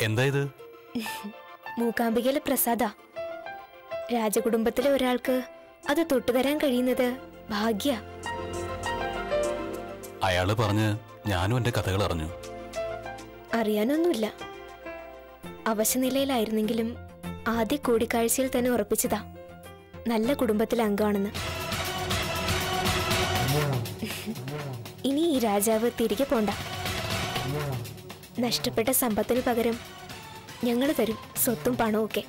എന്താ ഇത് മൂകാംബികയിലെ പ്രസാദ രാജകുടുംബത്തിലെ ഒരാൾക്ക് അത് തൊട്ടുതരാൻ കഴിയുന്നത് ഭാഗ്യ അയാള് പറഞ്ഞ് ഞാനും എന്റെ കഥകൾ അറിഞ്ഞു അറിയാനൊന്നുമില്ല അവശനിലയിലായിരുന്നെങ്കിലും ആദ്യ കൂടിക്കാഴ്ചയിൽ തന്നെ ഉറപ്പിച്ചതാ നല്ല കുടുംബത്തിലെ അംഗമാണെന്ന് ഇനി ഈ രാജാവ് തിരികെ പോണ്ട നഷ്ടപ്പെട്ട സമ്പത്തിന് പകരം ഞങ്ങൾ തരും സ്വത്തും പണവും ഒക്കെ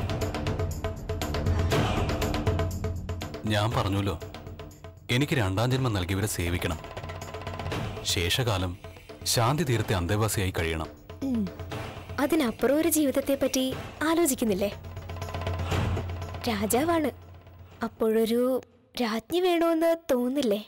ഞാൻ പറഞ്ഞല്ലോ എനിക്ക് രണ്ടാം ജന്മം നൽകിയവരെ സേവിക്കണം ശേഷകാലം ശാന്തി തീരത്തെ അന്തേവാസിയായി കഴിയണം ഉം. അതിനപ്പുറം ഒരു ജീവിതത്തെ പറ്റി ആലോചിക്കുന്നില്ലേ രാജാവാണ് അപ്പോഴൊരു രാജ്ഞി വേണമെന്ന് തോന്നില്ലേ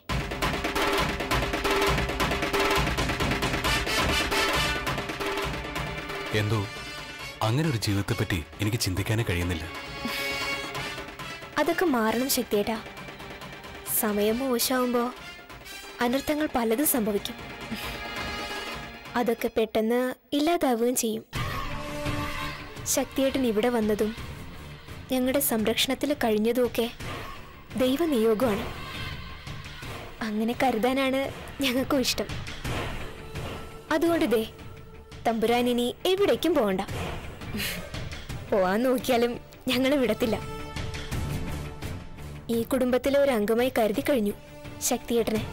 എന്തോ അങ്ങനെ ഒരു ജീവിതത്തെപ്പറ്റി എനിക്ക് ചിന്തിക്കാനേ കഴിയുന്നില്ല അതൊക്കെ മാറണം ശക്തിയേട്ടാ സമയം മോശമാവുമ്പോ അനർത്ഥങ്ങൾ പലതും സംഭവിക്കും അതൊക്കെ പെട്ടെന്ന് ഇല്ലാതാവുകയും ചെയ്യും ശക്തിയേട്ടൻ ഇവിടെ വന്നതും ഞങ്ങളുടെ സംരക്ഷണത്തിൽ കഴിഞ്ഞതുമൊക്കെ ദൈവനിയോഗമാണ് അങ്ങനെ കരുതാനാണ് ഞങ്ങൾക്കും ഇഷ്ടം അതുകൊണ്ട് ദേ തമ്പുരാൻ ഇനി എവിടേക്കും പോകണ്ട പോവാൻ നോക്കിയാലും ഞങ്ങൾ വിടത്തില്ല ഈ കുടുംബത്തിലെ ഒരു അംഗമായി കരുതി കഴിഞ്ഞു ശക്തിയേട്ടനെ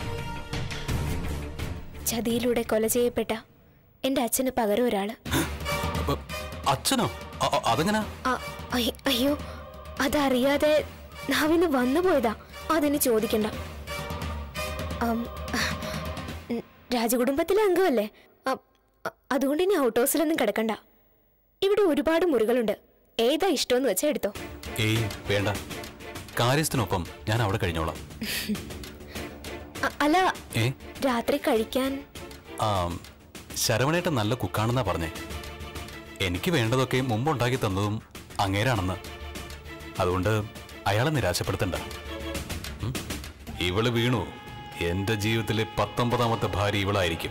ചതിയിലൂടെ കൊല ചെയ്യപ്പെട്ട എന്റെ അച്ഛന് പകരം ഒരാള് അപ്പൊ അച്ഛനോ അ- അ- അതെങ്ങനാ അ- അയ്- അയ്യോ അതറിയാതെ നാവിന്ന് വന്നു പോയതാ അതിന് ചോദിക്കണ്ട ആം, ഉം, രാജകുടുംബത്തിലെ അംഗമല്ലേ അ- അ- അതുകൊണ്ട് ഇനി ഔട്ട് ഹൗസിലൊന്നും കിടക്കണ്ട ഇവിടെ ഒരുപാട് മുറികളുണ്ട് ഏതാ ഇഷ്ടമെന്ന് വെച്ചാ എടുത്തോ ഏയ് വേണ്ട കാര്യസ്ഥനൊപ്പം ഞാൻ അവിടെ കഴിഞ്ഞോളാം അ- അല്ല ഏ രാത്രി കഴിക്കാൻ ആ ശരവണേട്ടൻ നല്ല കുക്കാണെന്നാ പറഞ്ഞേ എനിക്ക് വേണ്ടതൊക്കെ മുമ്പ് ഉണ്ടാക്കി തന്നതും അങ്ങേരാണെന്ന് അതുകൊണ്ട് അയാളെ നിരാശപ്പെടുത്തണ്ട ഉം? ഇവള് വീണു എന്റെ ജീവിതത്തിലെ പത്തൊമ്പതാമത്തെ ഭാര്യ ഇവളായിരിക്കും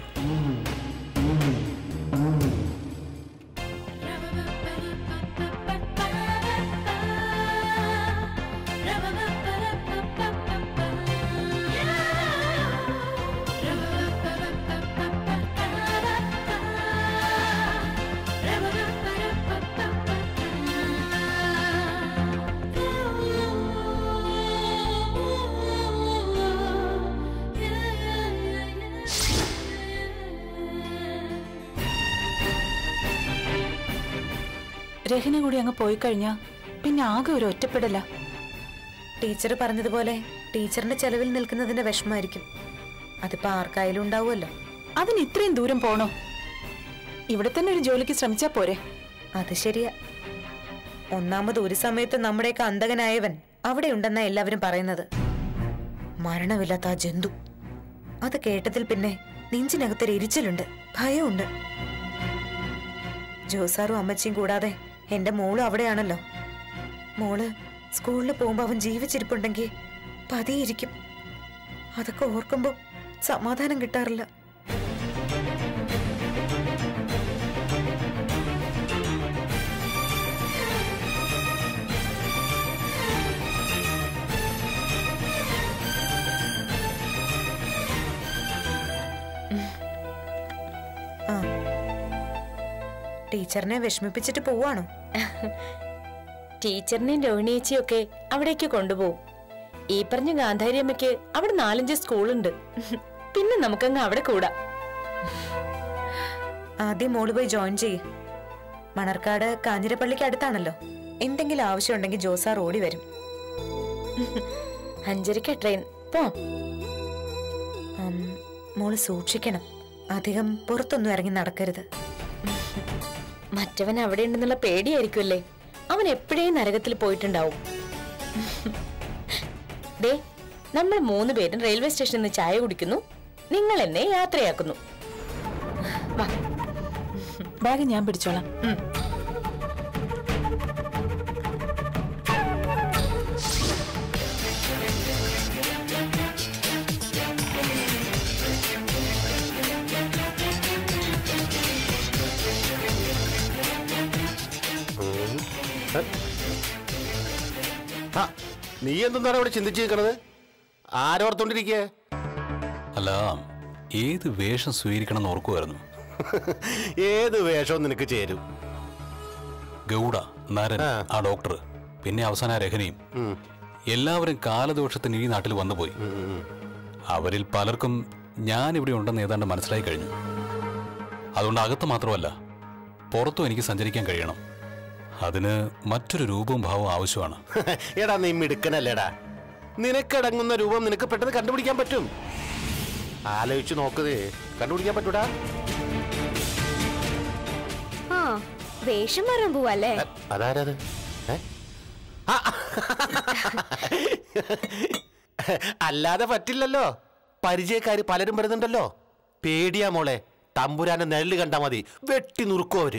രഹന കൂടി അങ്ങ് പോയി കഴിഞ്ഞാ പിന്നെ ആകെ ഒരു ഒറ്റപ്പെടല ടീച്ചർ പറഞ്ഞതുപോലെ ടീച്ചറിന്റെ ചെലവിൽ നിൽക്കുന്നതിന്റെ വിഷമായിരിക്കും അതിപ്പോ ആർക്കായാലും ഉണ്ടാവുമല്ലോ അതിന് ഇത്രയും ദൂരം പോണോ ഇവിടെ തന്നെ ഒരു ജോലിക്ക് ശ്രമിച്ചാ പോരെ അത് ശരിയാ ഒന്നാമത് ഒരു സമയത്ത് നമ്മുടെയൊക്കെ അന്തകനായവൻ അവിടെ ഉണ്ടെന്നാ എല്ലാവരും പറയുന്നത് മരണമില്ലാത്ത ആ ജന്തു അത് കേട്ടതിൽ പിന്നെ നെഞ്ചിനകത്തൊരു എരിച്ചിലുണ്ട് ഭയമുണ്ട് ജോസാറും അമ്മച്ചിയും കൂടാതെ എന്റെ മോളും അവിടെയാണല്ലോ മോള് സ്കൂളിൽ പോകുമ്പോ അവൻ ജീവിച്ചിരിപ്പുണ്ടെങ്കിൽ പതിയിരിക്കും അതൊക്കെ ഓർക്കുമ്പോ സമാധാനം കിട്ടാറില്ല ആ ടീച്ചറിനെ വിഷമിപ്പിച്ചിട്ട് പോവാണോ ടീച്ചറിനെയും രോഹിണിയേച്ചിയും ഒക്കെ അവിടേക്ക് കൊണ്ടുപോകും ഈ പറഞ്ഞ ഗാന്ധാരിയമ്മയ്ക്ക് അവിടെ നാലഞ്ച് സ്കൂളുണ്ട് പിന്നെ നമുക്കങ്ങ് അവിടെ കൂടാം ആദ്യം മോള് പോയി ജോയിൻ ചെയ്യ് മണർക്കാട് കാഞ്ഞിരപ്പള്ളിക്ക് അടുത്താണല്ലോ എന്തെങ്കിലും ആവശ്യമുണ്ടെങ്കിൽ ജോസാർ ഓടി വരും അഞ്ചരക്ക ട്രെയിൻ പോ ഉം, മോള് സൂക്ഷിക്കണം അധികം പുറത്തൊന്നും ഇറങ്ങി നടക്കരുത് മറ്റവൻ അവിടെ ഉണ്ടെന്നുള്ള പേടിയായിരിക്കുമല്ലേ അവൻ എപ്പോഴേ നരകത്തിൽ പോയിട്ടുണ്ടാവും ദേ നമ്മൾ മൂന്ന് പേരും റെയിൽവേ സ്റ്റേഷനിൽ നിന്ന് ചായ കുടിക്കുന്നു നിങ്ങൾ എന്നെ യാത്രയാക്കുന്നു വാ ബാഗ് ഞാൻ പിടിച്ചോളാം ആ, നീ എന്താണ് ഇവിടെ ചിന്തിച്ചു നിൽക്കണത് ആരോർത്തോണ്ടിരിക്കേ അല്ല ഏത് വേഷം സ്വീകരിക്കണം എന്ന് ഓർക്കുമായിരുന്നു ഏത് വേഷവും നിനക്ക് ചേരും ഗൗഡ നരൻ ആ. ആ ഡോക്ടർ പിന്നെ അവസാന രഹനയും എല്ലാവരും കാലദോഷത്തിന് ഈ നാട്ടിൽ വന്നുപോയി അവരിൽ പലർക്കും ഞാൻ ഇവിടെ ഉണ്ടെന്ന് ഏതാണ്ട് മനസ്സിലായി കഴിഞ്ഞു അതുകൊണ്ട് അകത്ത് മാത്രമല്ല പുറത്തും എനിക്ക് സഞ്ചരിക്കാൻ കഴിയണം അതിന് മറ്റൊരു രൂപവും ഭാവവും ആവശ്യമാണ് എടാ നീ മിടുക്കനല്ലേടാ നിനക്കടങ്ങുന്ന രൂപം നിനക്ക് പെട്ടെന്ന് കണ്ടുപിടിക്കാൻ പറ്റും ആലോചിച്ച് നോക്കതേ കണ്ടുപിടിക്കാൻ പറ്റൂടാ ആ വേഷം മാറാൻ പോവല്ലേ എ, അതാരത് ഏ? ആ, അല്ലാതെ പറ്റില്ലല്ലോ പരിചയക്കാര് പലരും വരുന്നുണ്ടല്ലോ പേടിയാ മോളെ തമ്പുരാന്റെ നെല്ല് കണ്ടാ മതി വെട്ടി നുറുക്കും അവര്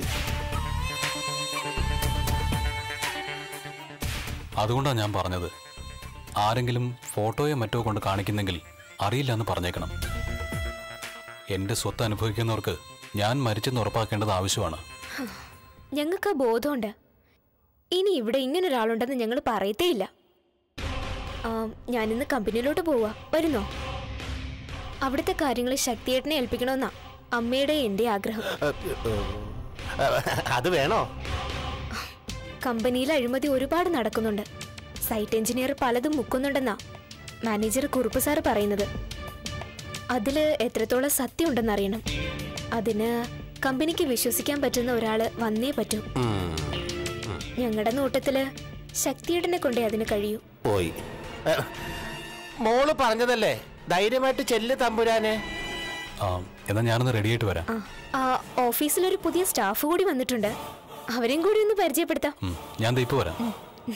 അതുകൊണ്ടാണ് ഞാൻ പറഞ്ഞത് ആരെങ്കിലും ഫോട്ടോയോ മറ്റോ കൊണ്ട് കാണിക്കുന്നെങ്കിൽ അറിയില്ല എന്ന് പറഞ്ഞേക്കണം എന്റെ സ്വത്ത് അനുഭവിക്കുന്നവർക്ക് ഞാൻ മരിച്ചെന്ന് ഉറപ്പാക്കേണ്ടത് ആവശ്യമാണ് ഞങ്ങൾക്ക് ആ ബോധമുണ്ട് ഇനി ഇവിടെ ഇങ്ങനെ ഒരാളുണ്ടെന്ന് ഞങ്ങൾ പറയത്തേയില്ല ആ, ഞാനിന്ന് കമ്പനിയിലോട്ട് പോവാ വരുന്നോ അവിടുത്തെ കാര്യങ്ങൾ ശക്തിയേട്ടനെ ഏൽപ്പിക്കണമെന്നാ അമ്മയുടെ എൻ്റെ ആഗ്രഹം എ, എ, അത് വേണോ കമ്പനിയിൽ അഴിമതി ഒരുപാട് നടക്കുന്നുണ്ട് സൈറ്റ് എഞ്ചിനീയർ പലതും മുക്കുന്നുണ്ടെന്നാ മാനേജർ കുറുപ്പ് സാറ് പറയുന്നത് അതില് എത്രത്തോളം സത്യം ഉണ്ടെന്നറിയണം അതിന് കമ്പനിക്ക് വിശ്വസിക്കാൻ പറ്റുന്ന ഒരാള് വന്നേ പറ്റൂ ഉം, ഞങ്ങളുടെ നോട്ടത്തില് ശക്തിയേട്ടനെ കൊണ്ടേ അതിന് കഴിയൂ പോയി എ, മോള് പറഞ്ഞതല്ലേ ധൈര്യമായിട്ട് ചെല്ല് തമ്പുരാനെ ആ, എന്നാ ഞാനൊന്ന് റെഡിയായിട്ട് വരാം ആ ആ ഓഫീസിലൊരു പുതിയ സ്റ്റാഫ് കൂടി വന്നിട്ടുണ്ട് അവരെയും കൂടി ഒന്ന് പരിചയപ്പെടുത്താം ഉം, ഞാൻ ദേ ഇപ്പൊ വരാം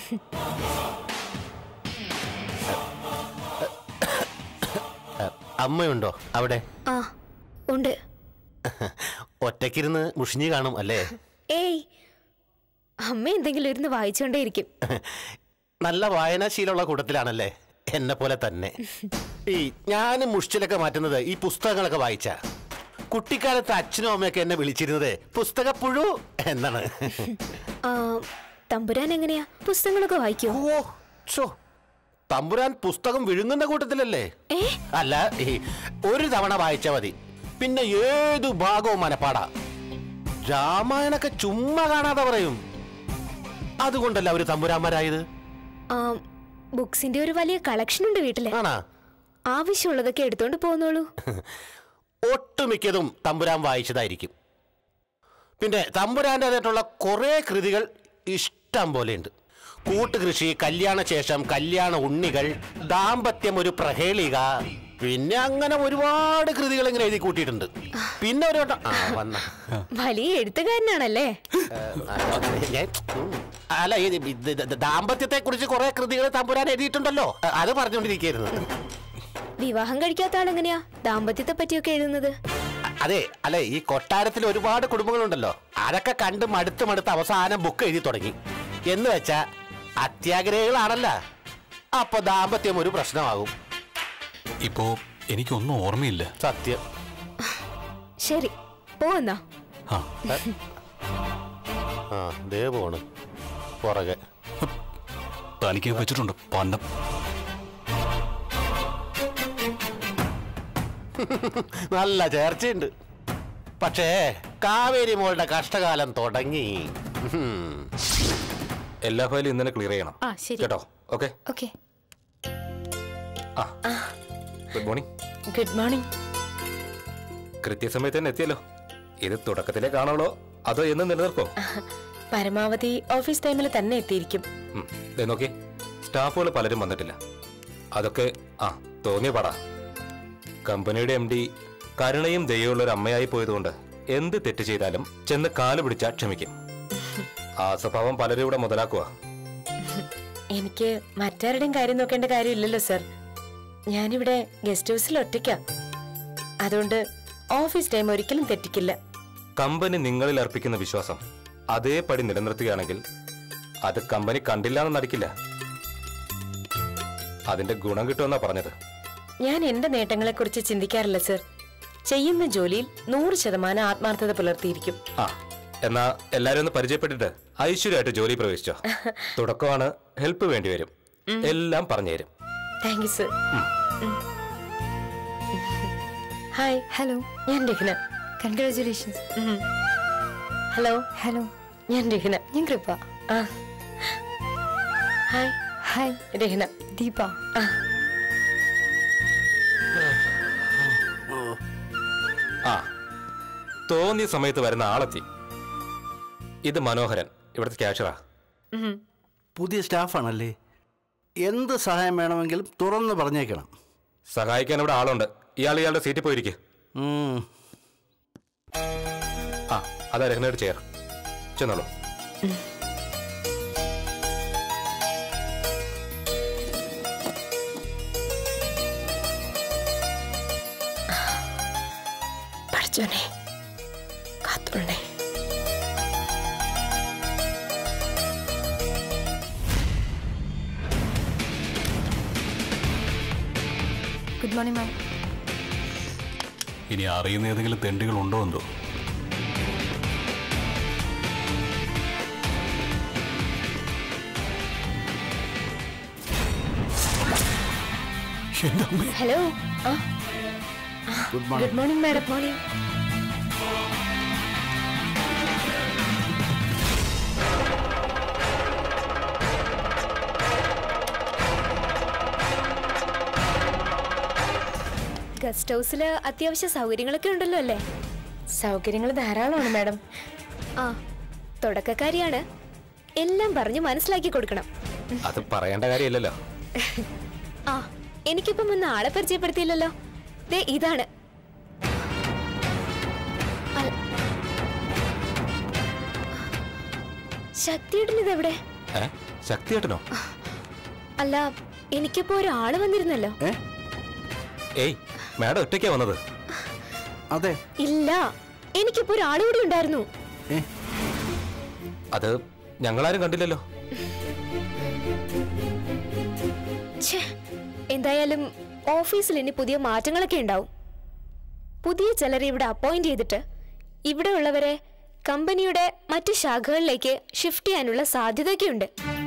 എ, അമ്മയുണ്ടോ അവിടെ ആ ഉണ്ട് ഒറ്റയ്ക്കിരുന്ന് മുഷിഞ്ഞു കാണും അല്ലേ ഏയ് അമ്മ എന്തെങ്കിലും ഇരുന്ന് വായിച്ചുകൊണ്ടേയിരിക്കും നല്ല വായനാശീലമുള്ള കൂട്ടത്തിലാണല്ലേ എന്നെ പോലെ തന്നെ ഈ ഞാൻ മുഷിച്ചിലൊക്കെ മാറ്റുന്നത് ഈ പുസ്തകങ്ങളൊക്കെ വായിച്ച കുട്ടിക്കാലത്ത് അച്ഛനും അമ്മയൊക്കെ എന്നെ വിളിച്ചിരുന്നത് പുസ്തകപ്പുഴു എന്നാണ് ആ തമ്പുരാൻ എങ്ങനെയാ പുസ്തകങ്ങളൊക്കെ വായിക്കോ ഓ ഷോ തമ്പുരാൻ പുസ്തകം വിഴുങ്ങുന്ന കൂട്ടത്തിലല്ലേ ഏ അല്ല ഈ ഒരു തവണ വായിച്ചാ മതി പിന്നെ ഏതു ഭാഗവും മനപ്പാടാ രാമായണൊക്കെ ചുമ്മാ കാണാതെ പറയും അതുകൊണ്ടല്ല അവര് തമ്പുരാന്മാരായത് ആ ബുക്സിന്റെ ഒരു വലിയ കളക്ഷൻ ഉണ്ട് വീട്ടില് ആണാ ആവശ്യമുള്ളതൊക്കെ എടുത്തോണ്ട് പോന്നോളൂ ഒട്ടുമിക്കതും തമ്പുരാൻ വായിച്ചതായിരിക്കും പിന്നെ തമ്പുരാൻ്റെതായിട്ടുള്ള കുറേ കൃതികൾ ഇഷ്ടം പോലെയുണ്ട് കൂട്ടുകൃഷി കല്യാണശേഷം കല്യാണ ഉണ്ണികൾ ദാമ്പത്യം ഒരു പ്രഹേളിക പിന്നെ അങ്ങനെ ഒരുപാട് കൃതികൾ ഇങ്ങനെ എഴുതി കൂട്ടിയിട്ടുണ്ട് പിന്നെ ഒരു വട്ടം ആ വന്ന വലിയ എഴുത്തുകാരനാണല്ലേ ഞാൻ ഉം. അല്ല ഈ ദാമ്പത്യത്തെ കുറിച്ച് കുറെ കൃതികൾ തമ്പുരാൻ എഴുതിയിട്ടുണ്ടല്ലോ അത് പറഞ്ഞുകൊണ്ടിരിക്കുന്നു വിവാഹം കഴിക്കാത്ത ആളെങ്ങനെയാ ദാമ്പത്യത്തെ പറ്റിയൊക്കെ എഴുതുന്നത് അ- അതെ അല്ലെ ഈ കൊട്ടാരത്തിൽ ഒരുപാട് കുടുംബങ്ങളുണ്ടല്ലോ അതൊക്കെ കണ്ട് മടുത്ത് മടുത്ത് അവസാനം ബുക്ക് എഴുതി തുടങ്ങി എന്ന് വെച്ചാ അത്യാഗ്രഹികളാണല്ല അപ്പൊ ദാമ്പത്യം ഒരു പ്രശ്നമാകും ഇപ്പോ എനിക്കൊന്നും ഓർമ്മയില്ല സത്യം ശരി പോന്നാ ആ ആ ദേ പോണ് പുറകെ തനിക്ക് വെച്ചിട്ടുണ്ട് പണ്ടം നല്ല ചേർച്ചയുണ്ട് പക്ഷേ കാവേരി മോളുടെ കഷ്ടകാലം തുടങ്ങി ഉം. എല്ലാ ഫയലും ഇന്നലെ ക്ലിയർ ചെയ്യണം ആ ശരി കേട്ടോ okay okay good morning good morning കൃത്യസമയത്ത് തന്നെ എത്തിയല്ലോ ഇത് തുടക്കത്തിലേ കാണുള്ളൂ അതോ എന്ന് നിലനിർത്തോ പരമാവധി ഓഫീസ് ടൈമിൽ തന്നെ എത്തിയിരിക്കും ഉം, ദേ നോക്കി സ്റ്റാഫുകൾ പലരും വന്നിട്ടില്ല അതൊക്കെ ആ തോന്നിയ പടാ കമ്പനിയുടെ എം ഡി കരുണയും ദയുള്ള ഒരു അമ്മയായി പോയതുകൊണ്ട് എന്ത് തെറ്റ് ചെയ്താലും ചെന്ന് കാല് പിടിച്ചാൽ ക്ഷമിക്കും ആ സ്വഭാവം പലരും ഇവിടെ മുതലാക്കുക എനിക്ക് മറ്റാരുടെയും കാര്യം നോക്കേണ്ട കാര്യമില്ലല്ലോ സർ ഞാനിവിടെ ഗസ്റ്റ് ഹൗസിൽ ഒറ്റയ്ക്കാ അതുകൊണ്ട് ഓഫീസ് ടൈം ഒരിക്കലും തെറ്റിക്കില്ല കമ്പനി നിങ്ങളിൽ അർപ്പിക്കുന്ന വിശ്വാസം അതേപടി നിലനിർത്തുകയാണെങ്കിൽ അത് കമ്പനി കണ്ടില്ലാന്ന് നടിക്കില്ല അതിന്റെ ഗുണം കിട്ടുമെന്നാ പറഞ്ഞത് ഞാൻ എന്റെ നേട്ടങ്ങളെക്കുറിച്ച് ചിന്തിക്കാറില്ല സർ ചെയ്യുന്ന ജോലിയിൽ നൂറ് ശതമാനം ആത്മാർത്ഥത പുലർത്തിയിരിക്കും ആ എന്നാ എല്ലാരും ഒന്ന് പരിചയപ്പെട്ടിട്ട് ഐശ്വര്യമായിട്ട് ജോലി പ്രവേശിച്ചോ തുടക്കമാണ് ഹെൽപ്പ് വേണ്ടി വരും എല്ലാം പറഞ്ഞു തരും thank you sir hi hello ഞാൻ രഹ്ന കൺഗ്രാചുലേഷൻസ് ഹലോ ഹലോ ഞാൻ രഹ്ന ഞാൻ കൃപ ആ ഹായ് ഹായ് രഹ്ന ദീപ ആ തോന്നിയ സമയത്ത് വരുന്ന ആളെത്തി ഇത് മനോഹരൻ ഇവിടുത്തെ ക്യാഷറാ പുതിയ സ്റ്റാഫാണല്ലേ എന്ത് സഹായം വേണമെങ്കിലും തുറന്ന് പറഞ്ഞേക്കണം സഹായിക്കാൻ ഇവിടെ ആളുണ്ട് ഇയാൾ ഇയാളുടെ സീറ്റിൽ പോയിരിക്കെ ഉം. ആ അതാ രഹ്നയുടെ ചെയർ ചെന്നോളൂ പഠിച്ചോനെ കാത്തോളണേ ഗുഡ് മോർണിംഗ് മാം ഇനി അറിയുന്ന ഏതെങ്കിലും തെണ്ടികൾ ഉണ്ടോ എന്തോ എന്റെ അമ്മേ hello good morning good morning madam morning guest ഹൗസിൽ അത്യാവശ്യ സൗകര്യങ്ങളൊക്കെ ഉണ്ടല്ലോ അല്ലേ സൗകര്യങ്ങൾ ധാരാളമാണ് മാഡം ആ തുടക്കക്കാരിയാണ് എല്ലാം പറഞ്ഞ് മനസ്സിലാക്കി കൊടുക്കണം അത് പറയേണ്ട കാര്യമില്ലല്ലോ ആ എനിക്കിപ്പം ഒന്ന് ആളെ പരിചയപ്പെടുത്തിയില്ലല്ലോ ദേ ഇതാണ് അൽ- ശക്തിയുടെ ഇതെവിടെ ഏ ശക്തിയേട്ടനോ അല്ല എനിക്കിപ്പോ ഒരാള് വന്നിരുന്നല്ലോ ഏ ഏയ് മാഡം ഒറ്റയ്ക്കാ വന്നത് അതെ ഇല്ല എനിക്കിപ്പോ ഒരാള് കൂടി ഉണ്ടായിരുന്നു ഏ അത് ഞങ്ങളാരും കണ്ടില്ലല്ലോ ഛേ എന്തായാലും ഓഫീസിൽ ഇനി പുതിയ മാറ്റങ്ങളൊക്കെ ഉണ്ടാവും പുതിയ ചിലരെ ഇവിടെ അപ്പോയിന്റ് ചെയ്തിട്ട് ഇവിടെ ഉള്ളവരെ കമ്പനിയുടെ മറ്റു ശാഖകളിലേക്ക് ഷിഫ്റ്റ് ചെയ്യാനുള്ള സാധ്യതയൊക്കെയുണ്ട്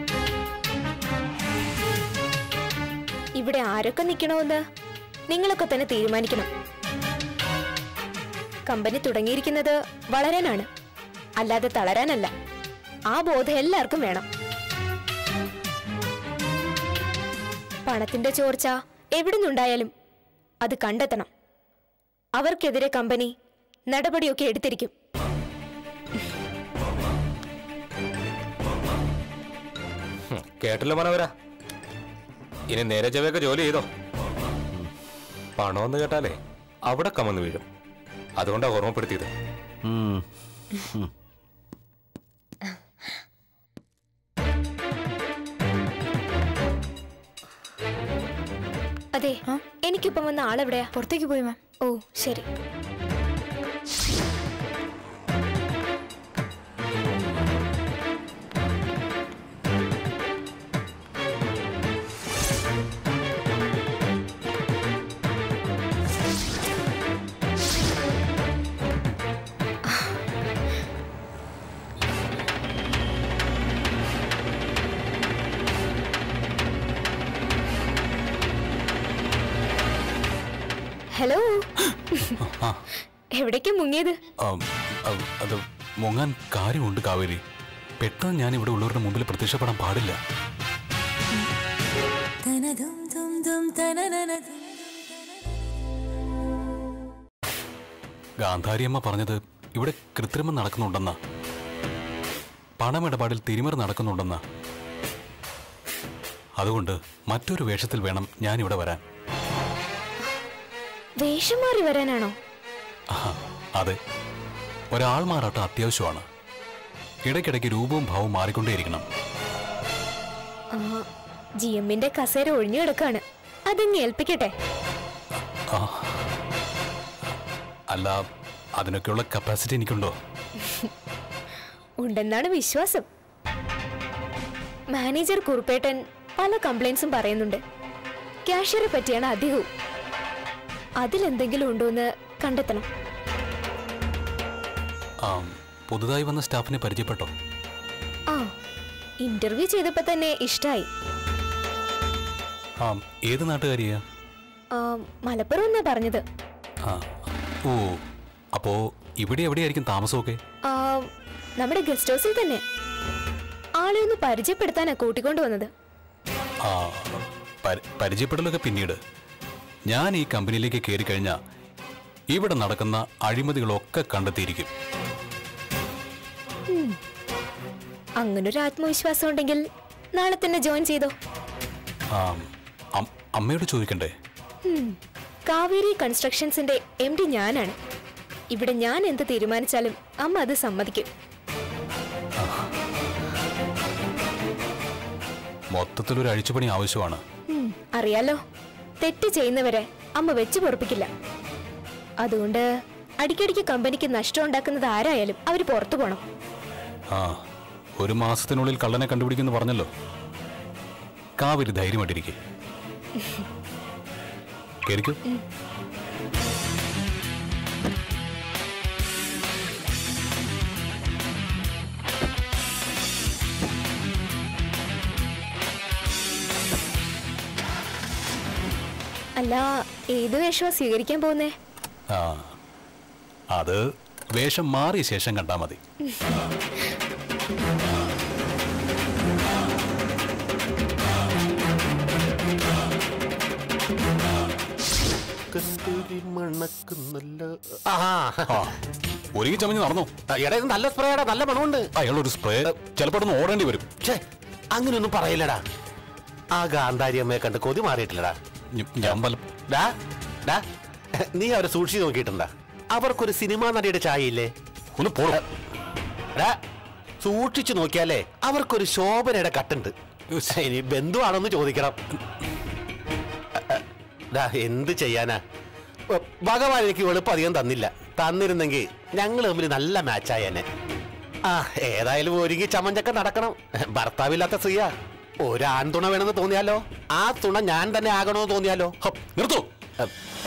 ഇവിടെ ആരൊക്കെ നിൽക്കണമെന്ന് നിങ്ങളൊക്കെ തന്നെ തീരുമാനിക്കണം കമ്പനി തുടങ്ങിയിരിക്കുന്നത് വളരാനാണ് അല്ലാതെ തളരാനല്ല ആ ബോധം എല്ലാവർക്കും വേണം പണത്തിന്റെ ചോർച്ച എവിടുന്നുണ്ടായാലും അത് കണ്ടെത്തണം അവർക്കെതിരെ കമ്പനി നടപടിയൊക്കെ എടുത്തിരിക്കും ഹും, കേട്ടല്ലോ മനോഹര ഇനി നേരെ ചെവയൊക്കെ ജോലി ചെയ്തോ പണമെന്ന് കേട്ടാലേ അവിടെ കമന്ന് വീഴും അതുകൊണ്ടാ ഓർമ്മപ്പെടുത്തിയത് ഉം. അതെ എനിക്കിപ്പം വന്ന ആളെവിടെയാ പുറത്തേക്ക് പോയി മാം ഓ ശരി ഹലോ എവിടേക്കാ മുങ്ങിയത് ആം, അത് അത് മുങ്ങാൻ കാര്യമുണ്ട് കാവേരി പെട്ടെന്ന് ഞാൻ ഇവിടെ ഉള്ളവരുടെ മുമ്പിൽ പ്രത്യക്ഷപ്പെടാൻ പാടില്ല ഗാന്ധാരിയമ്മ പറഞ്ഞത് ഇവിടെ കൃത്രിമം നടക്കുന്നുണ്ടെന്ന പണമിടപാടിൽ തിരിമറി നടക്കുന്നുണ്ടെന്ന അതുകൊണ്ട് മറ്റൊരു വേഷത്തിൽ വേണം ഞാൻ ഇവിടെ വരാൻ വേഷം മാറി വരാനാണോ ആഹാ, അതെ ഒരാൾ മാറാട്ടം അത്യാവശ്യമാണ് ഇടയ്ക്കിടയ്ക്ക് രൂപവും ഭാവവും മാറിക്കൊണ്ടേയിരിക്കണം ജി എമ്മിന്റെ കസേര ഒഴിഞ്ഞു കിടക്കാണ് അതങ്ങ് ഏൽപ്പിക്കട്ടെ ആ. അല്ല അതിനൊക്കെയുള്ള കപ്പാസിറ്റി എനിക്കുണ്ടോ ഉണ്ടെന്നാണ് വിശ്വാസം മാനേജർ കുറുപ്പേട്ടൻ പല കംപ്ലൈൻസും പറയുന്നുണ്ട് ക്യാഷ്യറെ പറ്റിയാണ് അധികവും അതിലെന്തെങ്കിലും ഉണ്ടോ എന്ന് കണ്ടെത്തണം ആ പുതുതായി വന്ന സ്റ്റാഫിനെ പരിചയപ്പെട്ടോ ആ ഇന്റർവ്യൂ ചെയ്തപ്പോ തന്നെ ഇഷ്ടായി ആ ഏത് നാട്ടുകാരിയാ ആ, മലപ്പുറം എന്നാ പറഞ്ഞത് ആ ഓ അപ്പോ ഇവിടെ എവിടെയായിരിക്കും താമസമൊക്കെ ആ, നമ്മുടെ ഗസ്റ്റ് ഹൗസിൽ തന്നെ ആളെ ഒന്ന് പരിചയപ്പെടുത്താനാ കൂട്ടിക്കൊണ്ടു വന്നത് ആ പരി- പരിചയപ്പെടലൊക്കെ പിന്നീട് ഞാൻ ഈ കമ്പനിയിലേക്ക് കയറി കഴിഞ്ഞാൽ ഇവിടെ നടക്കുന്ന അഴിമതികളൊക്കെ കണ്ടെത്തിയിരിക്കും അങ്ങനൊരു ആത്മവിശ്വാസം ഉണ്ടെങ്കിൽ നാളെ തന്നെ ജോയിൻ ചെയ്തോ ആ, അം- അമ്മയോട് ചോദിക്കണ്ടേ ഉം. കാവേരി കൺസ്ട്രക്ഷൻസിന്റെ എം ഡി ഞാനാണ് ഇവിടെ ഞാൻ എന്ത് തീരുമാനിച്ചാലും അമ്മ അത് സമ്മതിക്കും മൊത്തത്തിലൊരു അഴിച്ചുപണി ആവശ്യമാണ് ഉം, അറിയാലോ തെറ്റ് ചെയ്യുന്നവരെ അമ്മ വെച്ച് പൊറപ്പിക്കില്ല അതുകൊണ്ട് അടിക്കടിക്ക് കമ്പനിക്ക് നഷ്ടം ഉണ്ടാക്കുന്നത് ആരായാലും അവര് പുറത്തു പോണം ആ ഒരു മാസത്തിനുള്ളിൽ കള്ളനെ കണ്ടുപിടിക്കുമെന്ന് പറഞ്ഞല്ലോ കാവിരി ധൈര്യമായിട്ടിരിക്കെ കേറിക്കോ അല്ല ഏത് വേഷമാ സ്വീകരിക്കാൻ പോകുന്നേ ആ അത് വേഷം മാറിയ ശേഷം കണ്ടാ മതി കസ്തൂരി മണക്കുന്നല്ല ആഹാ ആ ഒരുങ്ങി ചമഞ്ഞ് നടന്നോ ആ, എടാ ഇത് നല്ല സ്പ്രേടാ നല്ല മണമുണ്ട് അയാളൊരു സ്പ്രേ ചിലപ്പോൾ ഒന്ന് ഓടേണ്ടി വരും ഛേ അങ്ങനെയൊന്നും പറയില്ലടാ ആ ഗാന്ധാരി അമ്മയെ കണ്ട് കൊതി മാറിയിട്ടില്ലടാ ഞ- ഞാൻ പല ഡാ ഡാ നീ അവരെ സൂക്ഷിച്ചു നോക്കിയിട്ടുണ്ടാ അവർക്കൊരു സിനിമാ നടിയുടെ ചായയില്ലേ ഒന്ന് പോടോ ഡാ സൂക്ഷിച്ചു നോക്കിയാലേ അവർക്കൊരു ശോഭനയുടെ കട്ടുണ്ട് ഇനി ബന്ധുവാണെന്ന് ചോദിക്കണം ഡാ എന്ത് ചെയ്യാനാ ഉ, ഭഗവാൻ എനിക്ക് വെളുപ്പം അധികം തന്നില്ല തന്നിരുന്നെങ്കിൽ ഞങ്ങൾ തമ്മിൽ നല്ല മാച്ചായേനെ ആ ഏതായാലും ഒരുങ്ങി ചമഞ്ചൊക്കെ നടക്കണം ഭർത്താവില്ലാത്ത സ്ത്രീയാ ഒരു ആൺതുണ വേണമെന്ന് തോന്നിയാലോ ആ തുണ ഞാൻ തന്നെ ആകണമെന്ന് തോന്നിയാലോ ഹ, നിർത്തൂ അ,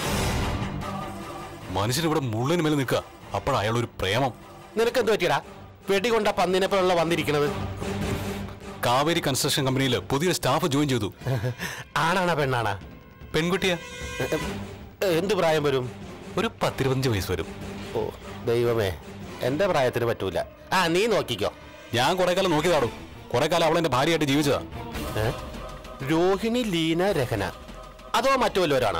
മനുഷ്യൻ ഇവിടെ മുള്ളിന് മേലെ നിൽക്കുക അപ്പോഴ അയാളൊരു പ്രേമം നിനക്ക് എന്ത് പറ്റിയടാ വെടികൊണ്ട പന്നിനെ പോലുള്ള വന്നിരിക്കണത് കാവേരി കൺസ്ട്രക്ഷൻ കമ്പനിയിൽ പുതിയ സ്റ്റാഫ് ജോയിൻ ചെയ്തു ആണാണാ പെണ്ണാണാ പെൺകുട്ടിയാ എന്ത് പ്രായം വരും ഒരു പത്തിരുപത്തഞ്ച് വയസ്സ് വരും ഓ ദൈവമേ എന്റെ പ്രായത്തിന് പറ്റൂല ആ നീ നോക്കിക്കോ ഞാൻ കുറെ കാലം നോക്കിയതാടും കുറെ കാലം അവളെന്റെ ഭാര്യയായിട്ട് ജീവിച്ചതാ ഏ? രോഹിണി ലീന രഹന അതോ മറ്റു വല്ലവരാണോ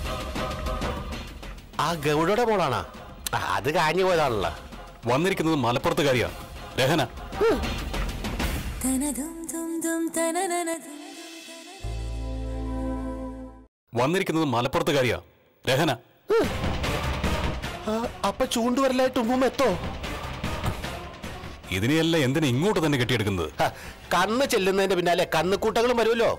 ആ ഗൗഡയുടെ മോളാണാ ആ, അത് കാഞ്ഞു പോയതാണല്ലോ വന്നിരിക്കുന്നത് മലപ്പുറത്തുകാരിയാ രഹന വന്നിരിക്കുന്നത് മലപ്പുറത്തുകാരിയാ രഹന ആ, അപ്പൊ ചൂണ്ടുവരലായിട്ട് ഉമ്മും എത്തോ ഇതിനെയല്ല എന്തിനാ ഇങ്ങോട്ട് തന്നെ കെട്ടിയെടുക്കുന്നത് ഹ, കണ്ണ് ചെല്ലുന്നതിന്റെ പിന്നാലെ കന്നുകൂട്ടകളും വരുമല്ലോ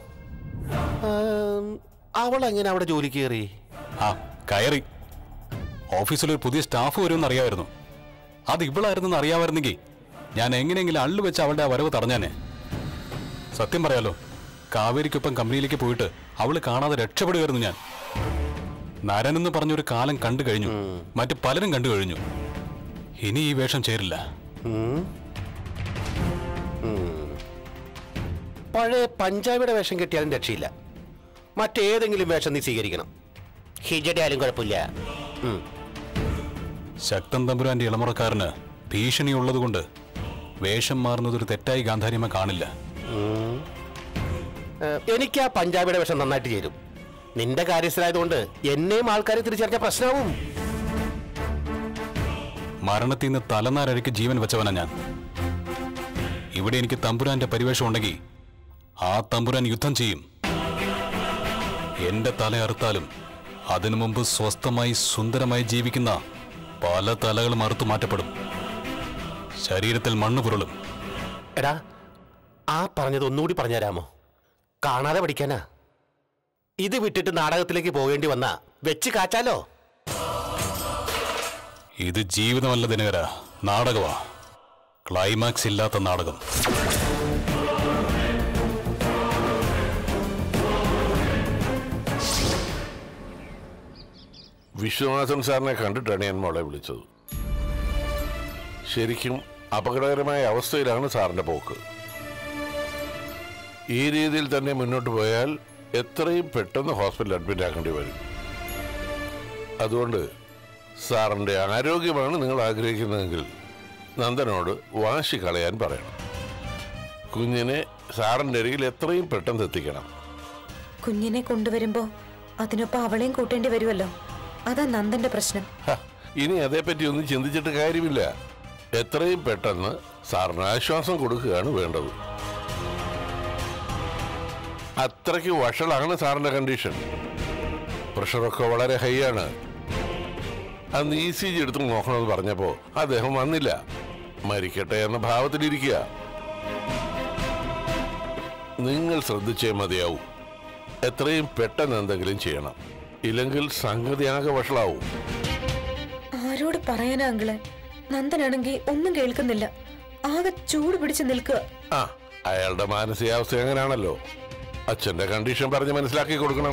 അവൾ എങ്ങനെ അവിടെ ജോലി കയറി ആ കയറി ഓഫീസിൽ ഒരു പുതിയ സ്റ്റാഫ് വരുമെന്ന് അറിയാമായിരുന്നു അത് ഇവളായിരുന്നെന്ന് അറിയാമായിരുന്നെങ്കിൽ ഞാൻ എങ്ങനെയെങ്കിലും അള്ളു വെച്ച് അവളുടെ ആ വരവ് തടഞ്ഞാനെ സത്യം പറയാലോ കാവേരിക്കൊപ്പം കമ്പനിയിലേക്ക് പോയിട്ട് അവള് കാണാതെ രക്ഷപ്പെടുകയായിരുന്നു ഞാൻ നരൻ എന്ന് പറഞ്ഞൊരു കാലം കണ്ടു കഴിഞ്ഞു മറ്റു പലരും കണ്ടു കഴിഞ്ഞു ഇനി ഈ വേഷം ചേരില്ല ഉം. ഉം. പഴയ പഞ്ചാബിയുടെ വേഷം കെട്ടിയാലും രക്ഷയില്ല മറ്റേതെങ്കിലും വേഷം നീ സ്വീകരിക്കണം ഹിജയുടെ ആയാലും കുഴപ്പമില്ല ഉം. ശക്തൻ തമ്പുരാന്റെ ഇളമുറക്കാരന് ഭീഷണിയുള്ളതുകൊണ്ട് വേഷം മാറുന്നത് ഒരു തെറ്റായി ഗാന്ധാരിയമ്മ കാണില്ല ഉം. ഏഹ്, എനിക്ക് ആ പഞ്ചാബിയുടെ വേഷം നന്നായിട്ട് ചേരും നിന്റെ കാര്യസ്ഥരായതുകൊണ്ട് എന്നെയും ആൾക്കാരെ തിരിച്ചറിഞ്ഞ പ്രശ്നവും മരണത്തിൽ നിന്ന് തലനാരഴയ്ക്ക് ജീവൻ വെച്ചവനാ ഞാൻ ഇവിടെ എനിക്ക് തമ്പുരാന്റെ പരിവേഷം ഉണ്ടെങ്കിൽ ആ തമ്പുരാൻ യുദ്ധം ചെയ്യും എന്റെ തല അറുത്താലും അതിനു മുമ്പ് സ്വസ്ഥമായി സുന്ദരമായി ജീവിക്കുന്ന പല തലകളും അറുത്തു മാറ്റപ്പെടും ശരീരത്തിൽ മണ്ണ് പുരളും എടാ ആ പറഞ്ഞത് ഒന്നുകൂടി പറഞ്ഞുതരാമോ കാണാതെ പഠിക്കാനാ ഇത് വിട്ടിട്ട് നാടകത്തിലേക്ക് പോകേണ്ടി വന്നാ വെച്ച് കാച്ചാലോ ഇത് ജീവിതമല്ല ദിനകര നാടകമാ ക്ലൈമാക്സ് ഇല്ലാത്ത നാടകം വിശ്വനാഥൻ സാറിനെ കണ്ടിട്ടാണ് ഞാൻ മോളെ വിളിച്ചത് ശരിക്കും അപകടകരമായ അവസ്ഥയിലാണ് സാറിന്റെ പോക്ക് ഈ രീതിയിൽ തന്നെ മുന്നോട്ട് പോയാൽ എത്രയും പെട്ടെന്ന് ഹോസ്പിറ്റലിൽ അഡ്മിറ്റ് ആക്കേണ്ടി വരും അതുകൊണ്ട് സാറിന്റെ ആരോഗ്യമാണ് നിങ്ങൾ ആഗ്രഹിക്കുന്നതെങ്കിൽ നന്ദനോട് വാശി കളയാൻ പറയണം കുഞ്ഞിനെ സാറിന്റെ അരികിൽ എത്രയും പെട്ടെന്ന് എത്തിക്കണം കുഞ്ഞിനെ കൊണ്ടുവരുമ്പോ അതിനൊപ്പം അവളെയും കൂട്ടേണ്ടി വരുമല്ലോ അതാ നന്ദന്റെ പ്രശ്നം ഹ, ഇനി അതേപ്പറ്റി ഒന്നും ചിന്തിച്ചിട്ട് കാര്യമില്ല എത്രയും പെട്ടെന്ന് സാറിന് ആശ്വാസം കൊടുക്കുകയാണ് വേണ്ടത് അത്രയ്ക്ക് വഷളാണ് സാറിന്റെ കണ്ടീഷൻ പ്രഷറൊക്കെ വളരെ ഹൈ ആണ് അന്ന് ഇ സി ജി എടുത്ത് നോക്കണമെന്ന് പറഞ്ഞപ്പോ അദ്ദേഹം വന്നില്ല മരിക്കട്ടെ എന്ന ഭാവത്തിലിരിക്കുക നിങ്ങൾ ശ്രദ്ധിച്ചേ മതിയാവൂ എത്രയും പെട്ടെന്ന് എന്തെങ്കിലും ചെയ്യണം ഇല്ലെങ്കിൽ സംഗതി ആകെ വഷളാവും ആരോട് പറയാനാ അങ്കിളെ നന്ദനാണെങ്കിൽ ഒന്നും കേൾക്കുന്നില്ല ആകെ ചൂട് പിടിച്ച് നിൽക്കുക ആ അയാളുടെ മാനസികാവസ്ഥ എങ്ങനെയാണല്ലോ അച്ഛന്റെ കണ്ടീഷൻ പറഞ്ഞ് മനസ്സിലാക്കി കൊടുക്കണം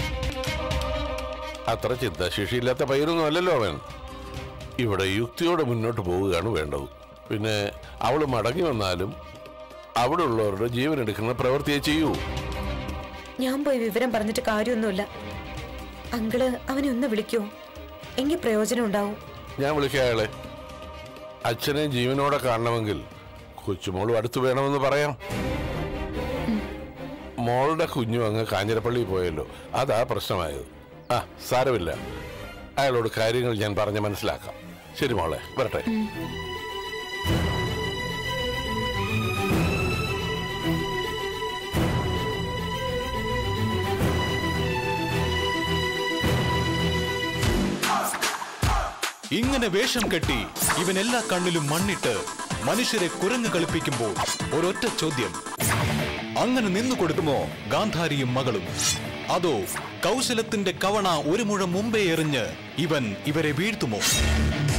അത്ര ചിന്താശേഷിയില്ലാത്ത പയ്യനൊന്നും അല്ലല്ലോ അവൻ ഇവിടെ യുക്തിയോടെ മുന്നോട്ട് പോവുകയാണ് വേണ്ടത് പിന്നെ അവൾ മടങ്ങി വന്നാലും അവിടെ ഉള്ളവരുടെ ജീവൻ എടുക്കുന്ന പ്രവൃത്തിയെ ചെയ്യൂ ഞാൻ പോയി വിവരം പറഞ്ഞിട്ട് കാര്യമൊന്നുമില്ല അങ്കിള് അവനെ ഒന്ന് വിളിക്കോ എങ്കിൽ പ്രയോജനം ഉണ്ടാവും ഞാൻ വിളിക്കാം അയാളെ അച്ഛനെ ജീവനോടെ കാണണമെങ്കിൽ കൊച്ചുമോളും അടുത്ത് വേണമെന്ന് പറയാം മോളുടെ കുഞ്ഞു അങ്ങ് കാഞ്ഞിരപ്പള്ളി പോയല്ലോ അതാ പ്രശ്നമായത് ആ സാരമില്ല അയാളോട് കാര്യങ്ങൾ ഞാൻ പറഞ്ഞ് മനസ്സിലാക്കാം ശരി മോളെ വരട്ടെ ഇങ്ങനെ വേഷം കെട്ടി ഇവൻ എല്ലാ കണ്ണിലും മണ്ണിട്ട് മനുഷ്യരെ കുരങ്ങ് കളിപ്പിക്കുമ്പോൾ ഒരൊറ്റ ചോദ്യം അങ്ങനെ നിന്നു കൊടുക്കുമോ ഗാന്ധാരിയും മകളും അതോ കൗശലത്തിന്റെ കവണ ഒരു മുഴം മുമ്പേ എറിഞ്ഞ് ഇവൻ ഇവരെ വീഴ്ത്തുമോ